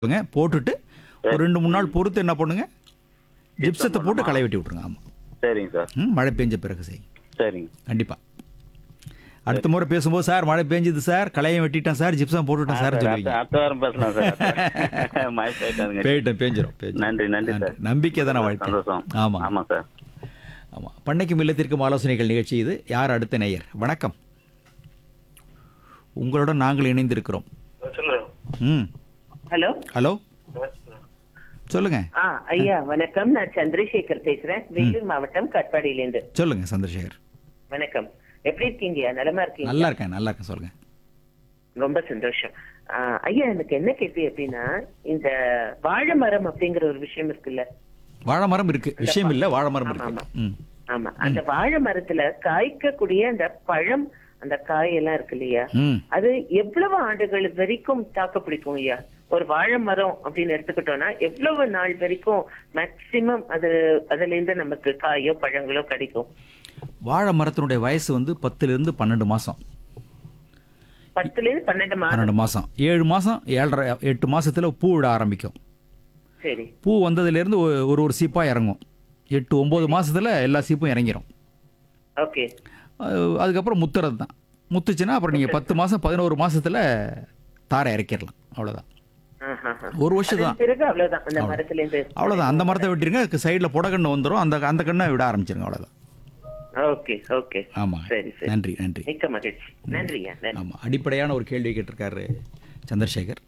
போடுங்க போட்டுட்டு ஒரு ரெண்டு மூணு நாள் பொறுத்து என்ன பண்ணுங்க ஜிப்சத்தை போட்டு களை வெட்டி விட்ருங்க ஆமாம் சரிங்க சார் ம் மழை பெஞ்ச பிறகு செய் சரிங்க கண்டிப்பாக அடுத்த முறை பேசும்போது சார் மழை பெஞ்சது சார் களையை வெட்டிட்டேன் சார் ஜிப்சம் போட்டுவிட்டேன் சார் சார், சொல்லுவீங்க அடுத்த அடுத்த வாரம் பேசலாம் சார் மழை போயிட்டாங்க பேயிட்டேன் பேஞ்சிரும் பேஞ்சிரும். நன்றி நன்றி சார் நம்பிக்கை தானே வாழ்க்கை சந்தோஷம் ஆமாம் ஆமா சார் ஆமாம் பண்ணைக்கும் இல்லத்திற்கும் ஆலோசனைகள் நிகழ்ச்சி இது யார் அடுத்த நேயர் வணக்கம் உங்களுடன் நாங்கள் இணைந்திருக்கிறோம் ம் ஹலோ ஹலோ சொல்லுங்க ஆ ஐயா வணக்கம் நான் சந்திரசேகர் பேசுறேன் வேலூர் மாவட்டம் கட்பாடியிலேருந்து சொல்லுங்க சந்திரசேகர் வணக்கம் எப்படி இருக்கீங்க நலமா இருக்கீங்க நல்லா இருக்கேன் நல்லா இருக்கேன் சொல்லுங்க ரொம்ப சந்தோஷம் ஆ, ஐயா எனக்கு என்ன கேள்வி அப்படின்னா இந்த வாழை மரம் அப்படிங்கிற ஒரு விஷயம் இருக்குல்ல வாழை மரம் இருக்கு விஷயம் இல்ல வாழை மரம் ஆமா, இருக்கு ம் ஆமா அந்த வாழை மரத்துல காய்க்கக்கூடிய அந்த பழம் அந்த காய் எல்லாம் இருக்கு இல்லையா ம் அது எவ்வளவு ஆண்டுகள் வரைக்கும் தாக்கு பிடிக்கும் ஐயா ஒரு வாழை மரம் அப்படின்னு எடுத்துக்கிட்டோம்னா எவ்வளவு நாள் வரைக்கும் மேக்சிமம் அது அதுல இருந்து நமக்கு காயோ பழங்களோ கிடைக்கும் வாழை மரத்தினுடைய வயசு வந்து பத்துல இருந்து பன்னெண்டு மாசம் பத்துல இருந்து பன்னெண்டு மாதம் பன்னெண்டு மாசம் ஏழு மாசம் ஏழரை எட்டு மாசத்துல பூ விட ஆரம்பிக்கும் சரி பூ வந்ததுலேருந்து ஒ- ஒரு ஒரு சீப்பா இறங்கும் எட்டு ஒன்பது மாசத்துல எல்லா சீப்பும் இறங்கிரும் ஓகே அஹ் அதுக்கப்புறம் முத்துறது தான் முத்துச்சுன்னா அப்புறம் நீங்கள் பத்து மாதம் பதினோரு மாசத்துல தாரை இறக்கிடலாம் அவ்வளோதான் ஒரு வருஷம் தான் பிறகு அவ்வளவுதான் அந்த மரத்துல இருந்து அவ்வளோதான் அந்த மரத்தை விட்டுருங்க சைடில் புடக்கண்ணு வந்துடும் அந்த அந்த கண்ணை விட ஆரம்பிச்சிருங்க அவ்வளோதான் ஓகே ஓகே ஆமாம் சரி சரி நன்றி நன்றி மிக்க மகிழ்ச்சி நன்றியா நன்றி ஆமாம் அடிப்படையான ஒரு கேள்வி கேட்டிருக்காரு சந்திரசேகர்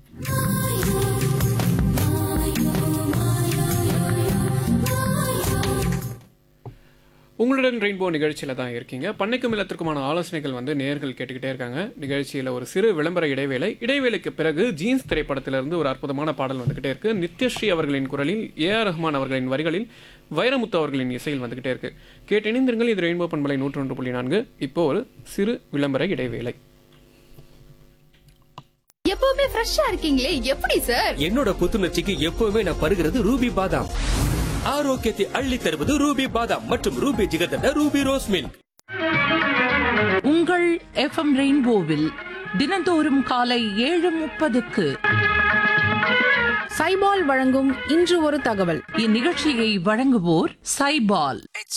உங்களுடன் ரெயின்போ நிகழ்ச்சியில் தான் இருக்கீங்க பண்ணைக்கும் இல்லத்திற்குமான ஆலோசனைகள் வந்து நேர்கள் கேட்டுக்கிட்டே இருக்காங்க நிகழ்ச்சியில் ஒரு சிறு விளம்பர இடைவேளை இடைவேளைக்கு பிறகு ஜீன்ஸ் திரைப்படத்திலிருந்து ஒரு அற்புதமான பாடல் வந்துகிட்டே இருக்கு நித்யஸ்ரீ அவர்களின் குரலில் ஏ ஆர் ரஹ்மான் அவர்களின் வரிகளில் வைரமுத்து அவர்களின் இசையில் வந்துகிட்டே இருக்கு கேட்டு இணைந்திருங்கள் இது ரெயின்போ பண்பலை நூற்றொன்று புள்ளி நான்கு இப்போ ஒரு சிறு விளம்பர இடைவேளை எப்பவுமே ஃப்ரெஷ்ஷா இருக்கீங்களே எப்படி சார் என்னோட புத்துணர்ச்சிக்கு எப்பவுமே நான் பருகிறது ரூபி பாதாம் ஆரோக்கியத்தை அள்ளி தருவது ரூபி பாதாம் மற்றும் Ruby jigarthanda Ruby rose milk உங்கள் எஃப்எம் ரெயின்போவில் தினந்தோறும் காலை ஏழு முப்பதுக்கு சைபால் வழங்கும் இன்று ஒரு தகவல் இந்நிகழ்ச்சியை வழங்குவோர் சைபால்